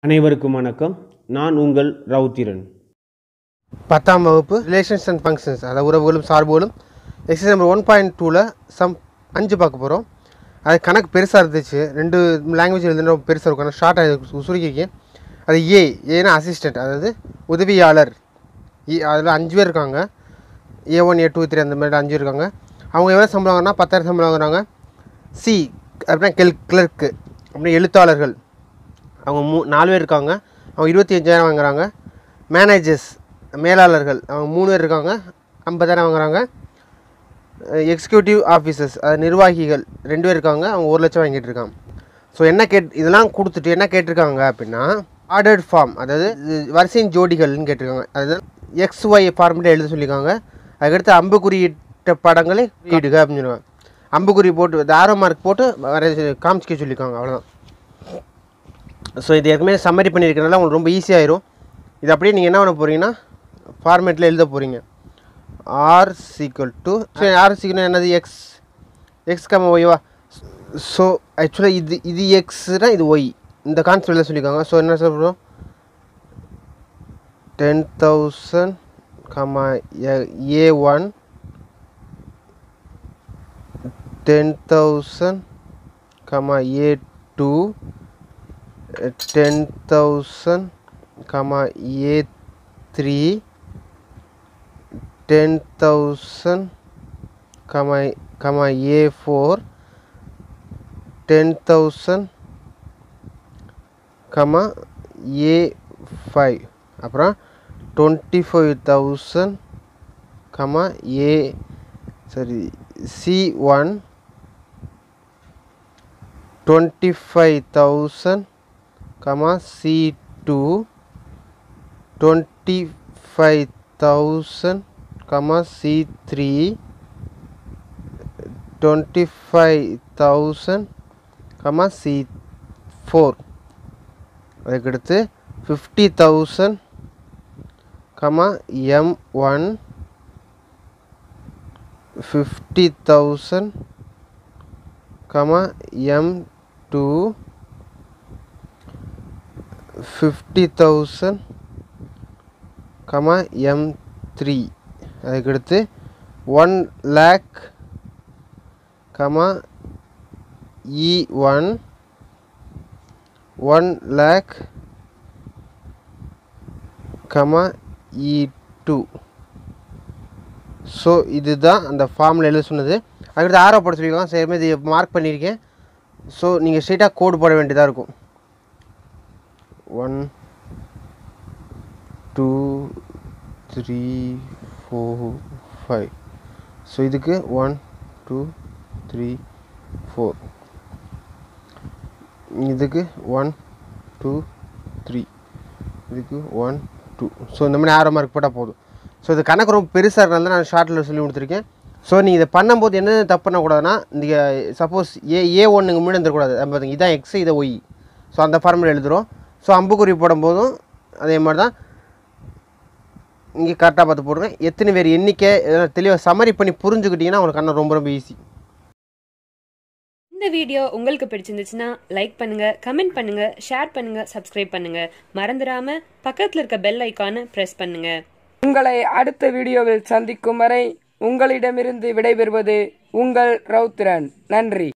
அனைவருக்கும் வணக்கம் நான் உங்கள் ரவுத்திரன் பத்தாம் வகுப்பு ரிலேஷன்ஸ் அண்ட் ஃபங்க்ஷன்ஸ் அதாவது உறவுகளும் சார்புகளும் எக்ஸசைஸ் நம்பர் ஒன் பாயிண்ட் டூவில் சம் அஞ்சு பார்க்க போகிறோம் அது கணக்கு பெருசாக இருந்துச்சு ரெண்டு லாங்குவேஜ் எழுதுன பெருசாக இருக்கும் ஆனால் ஷார்ட்டாக சுருக்கிக்கு அது ஏ ஏன்னா அசிஸ்டன்ட் அதாவது உதவியாளர் இ அதில் அஞ்சு பேர் இருக்காங்க A one A two three அந்த மாதிரி அஞ்சு இருக்காங்க அவங்க எவ்வளோ சம்பளம் வாங்குறாங்கன்னா பத்தாயிரம் சம்பளம் வாங்குறாங்க சி அப்படின்னா கெல் கிளர்க்கு அப்படின்னா எழுத்தாளர்கள் அவங்க மூ நாலு பேர் இருக்காங்க அவங்க இருபத்தி அஞ்சாயிரம் வாங்குறாங்க மேனேஜர்ஸ் மேலாளர்கள் அவங்க மூணு பேர் இருக்காங்க ஐம்பதாயிரம் வாங்குறாங்க எக்ஸிக்யூட்டிவ் ஆஃபீஸர்ஸ் அது நிர்வாகிகள் ரெண்டு பேர் இருக்காங்க அவங்க ஒரு லட்சம் வாங்கிட்டு இருக்காங்க ஸோ என்ன கேட் இதெல்லாம் கொடுத்துட்டு என்ன கேட்டிருக்காங்க அப்படின்னா ஆர்டர்ட் ஃபார்ம் அதாவது இது வரிசையின் ஜோடிகள்னு கேட்டிருக்காங்க அதாவது எக்ஸ் ஒய் ஃபார்மெட்டில் எழுத சொல்லியிருக்காங்க அதுக்கடுத்து அம்புக்குறியிட்ட படங்களை இடுக அப்படின்னு சொல்லுவாங்க அம்புக்குறி போட்டு இந்த ஆரோ மார்க் போட்டு வர காமிச்சிக்க சொல்லியிருக்காங்க அவ்வளோதான் ஸோ இது ஏற்கனவே சம்மரி பண்ணியிருக்கனால உங்களுக்கு ரொம்ப ஈஸியாயிரும் இது அப்படியே நீங்கள் என்ன பண்ண போகிறீங்கன்னா ஃபார்மேட்டில் எழுத போகிறீங்க ஆர் சீக்வல் டு ஆர் சீக்கிரம் என்னது எக்ஸ் எக்ஸ் கம்ம ஒய்வா ஸோ ஆக்சுவலாக இது இது எக்ஸ்னா இது ஒய் இந்த கான்செப்ட் எழுத சொல்லியிருக்காங்க ஸோ என்ன சொல்கிறோம் ten thousand comma A one ten thousand comma A two ten thousand comma A three ten thousand comma comma A four ten thousand comma A five அப்புறம் twenty five thousand comma A சரி C one twenty five thousand comma C two twenty five thousand comma C three twenty five thousand comma C four அதுக்கடுத்து fifty thousand comma M one fifty thousand comma M two fifty thousand comma M three அதுக்கடுத்து one lakh comma E one one lakh comma E two so இதுதான் அந்த ஃபார்மில் எழுத சொன்னது அதுக்கடுத்து ஆரோ போட சொல்லியிருக்காங்க சரி இது மார்க் பண்ணியிருக்கேன் ஸோ நீங்கள் ஸ்ட்ரெயிட்டாக கோடு போட வேண்டியதாக இருக்கும் one two three four five so இதுக்கு ஒன் டூ த்ரீ ஃபோர் இதுக்கு ஒன் டூ த்ரீ இதுக்கு ஒன் டூ ஸோ இந்த மாதிரி ஆரோ மார்க் போட்டால் போதும் ஸோ இது கணக்கு ரொம்ப பெருசாக இருக்கிறனால நான் ஷார்ட்டில் சொல்லி கொடுத்துருக்கேன் ஸோ நீங்கள் இதை பண்ணும்போது என்ன தப்பு பண்ணக்கூடாதுன்னா நீங்கள் சப்போஸ் ஏ ஏ ஒன்றுங்க முன்னாடி வந்துடக்கூடாது பார்த்தீங்க இதான் எக்ஸ் இதை ஒய் ஸோ அந்த ஃபார்முலா எழுதுகிறோம் ஸோ அம்புக்குறி போடும்போதும் அதே மாதிரி தான் இங்கே கரெக்டாக பார்த்து போடுங்க எத்தனை பேர் எண்ணிக்கை இதெல்லாம் தெளிவாக சமரி பண்ணி புரிஞ்சுக்கிட்டிங்கன்னா உங்களுக்கு கண்ணம் ரொம்ப ரொம்ப ஈஸி இந்த வீடியோ உங்களுக்கு பிடிச்சிருந்துச்சுன்னா லைக் பண்ணுங்க கமெண்ட் பண்ணுங்க ஷேர் பண்ணுங்க சப்ஸ்கிரைப் பண்ணுங்க மறந்துடாம பக்கத்துல இருக்க பெல் ஐகானை பிரஸ் பண்ணுங்க உங்களை அடுத்த வீடியோவில் சந்திக்கும் வரை உங்களிடமிருந்து விடைபெறுவது உங்கள் ரவுத்திரன் நன்றி